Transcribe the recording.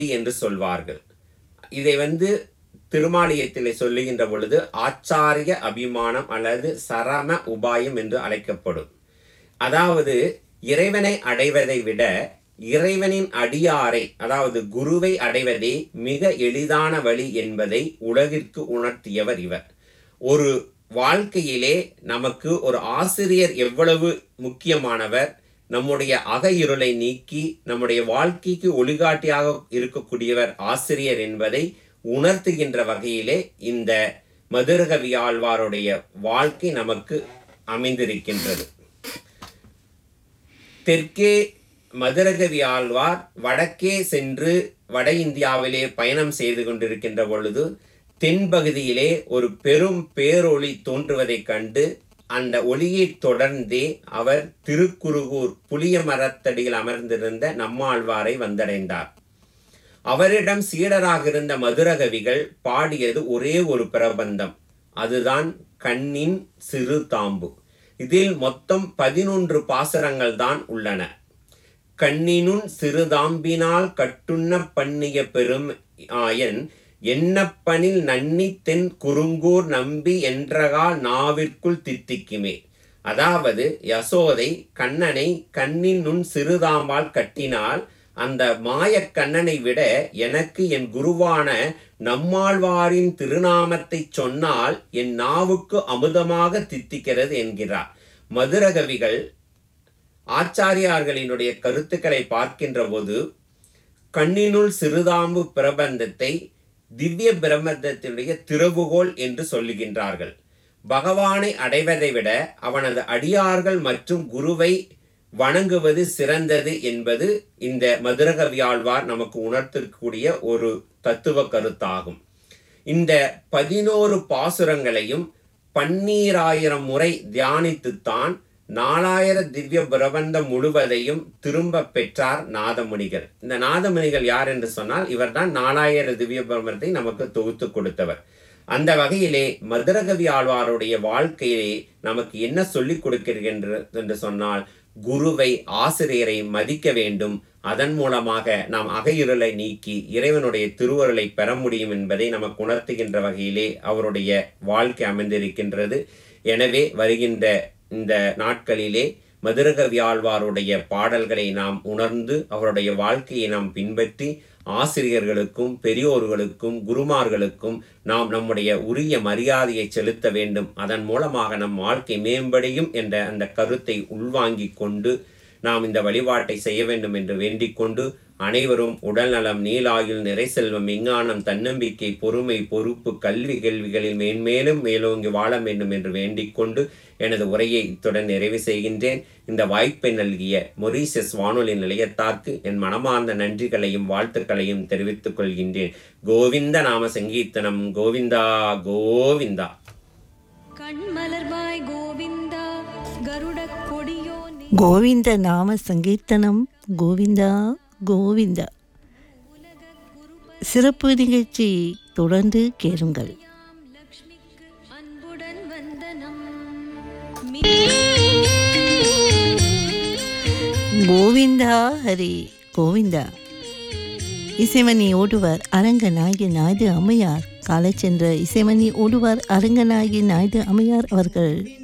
என்று சொல்வார்கள் இதை வந்து திருமாலியத்தில் சொல்லுகின்ற பொழுது ஆச்சாரிய அபிமானம் அல்லது சரம உபாயம் என்று அழைக்கப்படும் அதாவது இறைவனை அடைவதை விட இறைவனின் அடியாரை அதாவது குருவை அடைவதே மிக எளிதான வழி என்பதை உலகிற்கு உணர்த்தியவர் இவர் ஒரு வாழ்க்கையிலே நமக்கு ஒரு ஆசிரியர் எவ்வளவு முக்கியமானவர் நம்முடைய அக இருளை நீக்கி நம்முடைய வாழ்க்கைக்கு ஒளிகாட்டியாக இருக்கக்கூடியவர் ஆசிரியர் என்பதை உணர்த்துகின்ற வகையிலே இந்த மதுரகவி ஆழ்வாருடைய வாழ்க்கை நமக்கு அமைந்திருக்கின்றது தெற்கே மதுரகவி ஆழ்வார் வடக்கே சென்று வட இந்தியாவிலே பயணம் செய்து கொண்டிருக்கின்ற பொழுது தென்பகுதியிலே ஒரு பெரும் பேரொளி தோன்றுவதைக் கண்டு அந்த ஒளியைத் தொடர்ந்தே அவர் திருக்குருகூர் புளிய மரத்தடியில் அமர்ந்திருந்த நம்மாழ்வாரை வந்தடைந்தார் அவரிடம் சீடராக இருந்த மதுரகவிகள் பாடியது ஒரே ஒரு பிரபந்தம் அதுதான் கண்ணின் சிறு தாம்பு இதில் மொத்தம் பதினொன்று பாசரங்கள் தான் உள்ளன கண்ணினுன் சிறுதாம்பினால் கட்டுண்ண பண்ணிய பெரும் ஆயன் எண்ணப்பனில் நன்னி தென் குறுங்கூர் நம்பி என்றகா நாவிற்குள் தித்திக்குமே அதாவது யசோதை கண்ணனை கண்ணின் நுண் சிறுதாம்பால் கட்டினால் அந்த மாயக் கண்ணனை விட எனக்கு என் குருவான நம்மாழ்வாரின் திருநாமத்தை சொன்னால் என் நாவுக்கு அமுதமாக தித்திக்கிறது என்கிறார் மதுரகவிகள் ஆச்சாரியார்களினுடைய கருத்துக்களை பார்க்கின்ற போது கண்ணினுள் சிறுதாம்பு பிரபந்தத்தை திவ்ய பிரபந்தத்தினுடைய திறவுகோல் என்று சொல்லுகின்றார்கள் பகவானை அடைவதை விட அவனது அடியார்கள் மற்றும் குருவை வணங்குவது சிறந்தது என்பது இந்த மதுரகவியாழ்வார் நமக்கு உணர்த்தக்கூடிய ஒரு தத்துவ கருத்தாகும் இந்த பதினோரு பாசுரங்களையும் பன்னீராயிரம் முறை தியானித்துத்தான் நாலாயிர திவ்ய பிரபந்தம் முழுவதையும் திரும்ப பெற்றார் நாதமுனிகள் இந்த நாதமுனிகள் யார் என்று சொன்னால் இவர்தான் நாலாயிர திவ்ய பிரபந்தத்தை நமக்கு தொகுத்து கொடுத்தவர் அந்த வகையிலே மதுரகவி ஆழ்வாருடைய வாழ்க்கையிலே நமக்கு என்ன சொல்லிக் கொடுக்கின்றது என்று சொன்னால் குருவை ஆசிரியரை மதிக்க வேண்டும் அதன் மூலமாக நாம் அகையுறலை நீக்கி இறைவனுடைய திருவருளை பெற முடியும் என்பதை நமக்கு உணர்த்துகின்ற வகையிலே அவருடைய வாழ்க்கை அமைந்திருக்கின்றது எனவே வருகின்ற இந்த நாட்களிலே மதுரகவி ஆழ்வாருடைய பாடல்களை நாம் உணர்ந்து அவருடைய வாழ்க்கையை நாம் பின்பற்றி ஆசிரியர்களுக்கும் பெரியோர்களுக்கும் குருமார்களுக்கும் நாம் நம்முடைய உரிய மரியாதையை செலுத்த வேண்டும் அதன் மூலமாக நம் வாழ்க்கை மேம்படையும் என்ற அந்த கருத்தை உள்வாங்கிக் கொண்டு நாம் இந்த வழிபாட்டை செய்ய வேண்டும் என்று வேண்டிக் கொண்டு அனைவரும் உடல்நலம் நீலாயுள் நிறை செல்வம் விஞ்ஞானம் தன்னம்பிக்கை பொறுமை பொறுப்பு கல்வி கேள்விகளில் மேன்மேலும் மேலோங்கி வாழ வேண்டும் என்று வேண்டிக் கொண்டு எனது உரையை இத்துடன் நிறைவு செய்கின்றேன் இந்த வாய்ப்பை நல்கிய மொரீசஸ் வானொலி நிலையத்தார்க்கு என் மனமார்ந்த நன்றிகளையும் வாழ்த்துக்களையும் தெரிவித்துக் கொள்கின்றேன் கோவிந்த நாம சங்கீர்த்தனம் கோவிந்தா கோவிந்தா கண்மலர்வாய் கோவிந்தா கருடக் கொடியோனே கோவிந்த நாம சங்கீர்த்தனம் கோவிந்தா கோவிந்தா சிறப்பு நிகழ்ச்சி தொடர்ந்து கேளுங்கள் யாம் லக்ஷ்மிக்கு அன்புடன் வந்தனம் கோவிந்தா ஹரி கோவிந்தா இசைமணி ஓடுவர் அரங்கநாயகி நாயுடு அம்மையார் காலச்சென்ற இசைமணி ஓடுவர் அரங்கநாயகி நாயுடு அம்மையார் அவர்கள்